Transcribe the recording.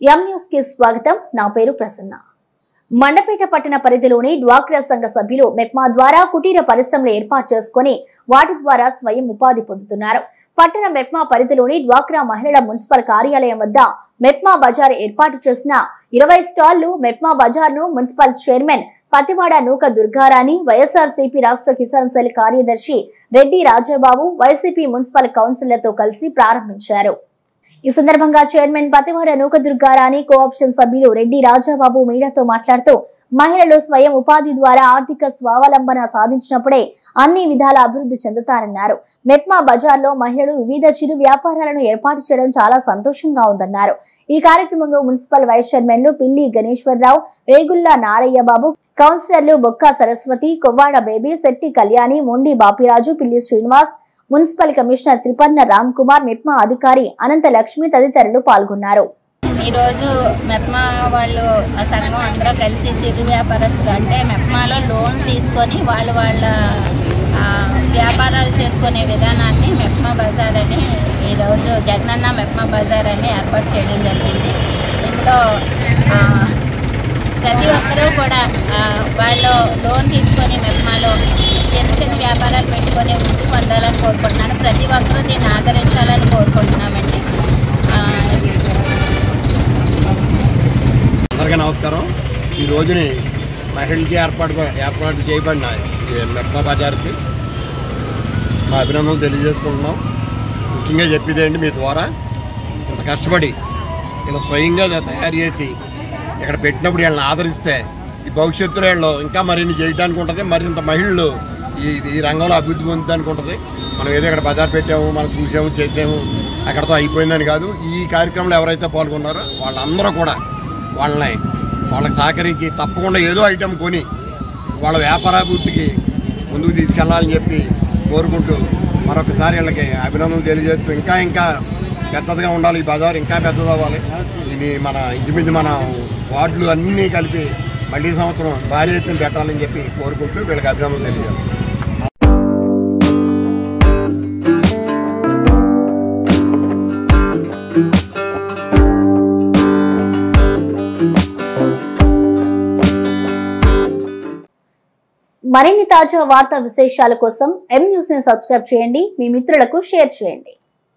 M news కి స్వాగతం నా పేరు ప్రసన్న మండపేట పట్టణ పరిధిలోని డ్వాక్రా సంఘ సభ్యులు మెప్మా ద్వారా కుటీర పరిశ్రమలు ఏర్పాటు చేసుకుని వాటి ద్వారా స్వయం ఉపాధి పొందుతున్నారు పట్టణ మెప్మా పరిధిలోని డ్వాక్రా మహిళల మున్సిపల్ కార్యాలయం వద్ద మెప్మా బజార్ ఏర్పాటు చేసిన ఇరవై స్టాళ్లు మెప్మా బజార్ ను మున్సిపల్ చైర్మన్ పతివాడ నూక దుర్గారాణి వైఎస్ఆర్సీపీ రాష్ట్ర కిసాన్ సెల్ కార్యదర్శి రెడ్డి రాజాబాబు వైసీపీ మున్సిపల్ కౌన్సిలర్తో కలిసి ప్రారంభించారు ఈ సందర్భంగా చైర్మన్ పతివాడ నూకదుర్గారాణి కోఆప్షన్ సభ్యులు రెడ్డి రాజాబాబు మీడియాతో మాట్లాడుతూ మహిళలు స్వయం ఉపాధి ద్వారా ఆర్థిక స్వావలంబన సాధించినప్పుడే అన్ని విధాల అభివృద్ధి చెందుతారన్నారు మెప్మా బజార్లో మహిళలు వివిధ చిరు వ్యాపారాలను ఏర్పాటు చేయడం చాలా సంతోషంగా ఉందన్నారు ఈ కార్యక్రమంలో మున్సిపల్ వైస్ చైర్మన్లు పిల్లి గణేశ్వరరావు వేగుల్లా నారయ్య బాబు కౌన్సిలర్లు బొక్క సరస్వతి కొవ్వాడ బేబీ శెట్టి కళ్యాణి మొండి బాపిరాజు పిల్లి శ్రీనివాస్ మున్సిపల్ కమిషనర్ త్రిపర్ణ రామ్ కుమార్ మెప్మా అధికారి అనంత లక్ష్మి తదితరులు పాల్గొన్నారు ఈరోజు మెప్మా వాళ్ళు ఆ సంఘం అందరూ కలిసి చిరు వ్యాపారస్తులు అంటే మెప్మాలో లోన్ తీసుకొని వాళ్ళు వాళ్ళ ఆ, వ్యాపారాలు చేసుకునే విధానాన్ని మెప్మా బజార్ అని ఈరోజు జగనన్న మెప్మా బజార్ అని ఏర్పాటు చేయడం జరిగింది ఇందులో ఆ, ప్రతి ఒక్కరూ కూడా ఆ, వాళ్ళు లోన్ తీసుకొని మెప్మాలో చిన్న చిన్న వ్యాపారాలు పెట్టుకొని వృద్ధి పొందాలని కోరుకుంటున్నాను ప్రతి ఒక్కరూ దీన్ని ఆదరించాలని కోరుకుంటున్నామండి ఆ, అందరికీ నమస్కారం ఈ రోజుని మహిళకి ఏర్పాటు ఏర్పాటు చేయబడిన ఈ మెట్నా బజార్కి మా అభినందనలు తెలియజేసుకుంటున్నాం ముఖ్యంగా చెప్పేది ఏంటి మీ ద్వారా ఇంత కష్టపడి ఇలా స్వయంగా దా- తయారు చేసి ఇక్కడ పెట్టినప్పుడు వీళ్ళని ఆదరిస్తే ఈ భవిష్యత్తులో వీళ్ళు ఇంకా మరిన్ని చేయడానికి ఉంటుంది మరింత మహిళలు ఈ ఈ రంగంలో అభివృద్ధి పొందడానికి ఉంటుంది మనం ఏదో ఇక్కడ బజార్ పెట్టాము మనం చూసాము చేసాము అక్కడతో అయిపోయిందని కాదు ఈ కార్యక్రమంలో ఎవరైతే పాల్గొన్నారో వాళ్ళందరూ కూడా వాళ్ళని వాళ్ళకి సహకరించి తప్పకుండా ఏదో ఐటెం కొని వాళ్ళ వ్యాపారాభివృద్ధికి ముందుకు తీసుకెళ్లాలని చెప్పి కోరుకుంటూ మరొకసారి వీళ్ళకి అభినందనలు తెలియజేస్తూ ఇంకా ఇంకా పెద్దదిగా ఉండాలి ఈ బజార్ ఇంకా పెద్దది అవ్వాలి ఇది మన ఇంచుమించు మన వార్డులు అన్నీ కలిపి మళ్ళీ సంవత్సరం భారీ ఎత్తున పెట్టాలని చెప్పి కోరుకుంటూ వీళ్ళకి అభినందనలు తెలియజేస్తాం మరిన్ని తాజా వార్తా విశేషాల కోసం ఎం న్యూస్ ని సబ్స్క్రైబ్ చేయండి మీ మిత్రులకు షేర్ చేయండి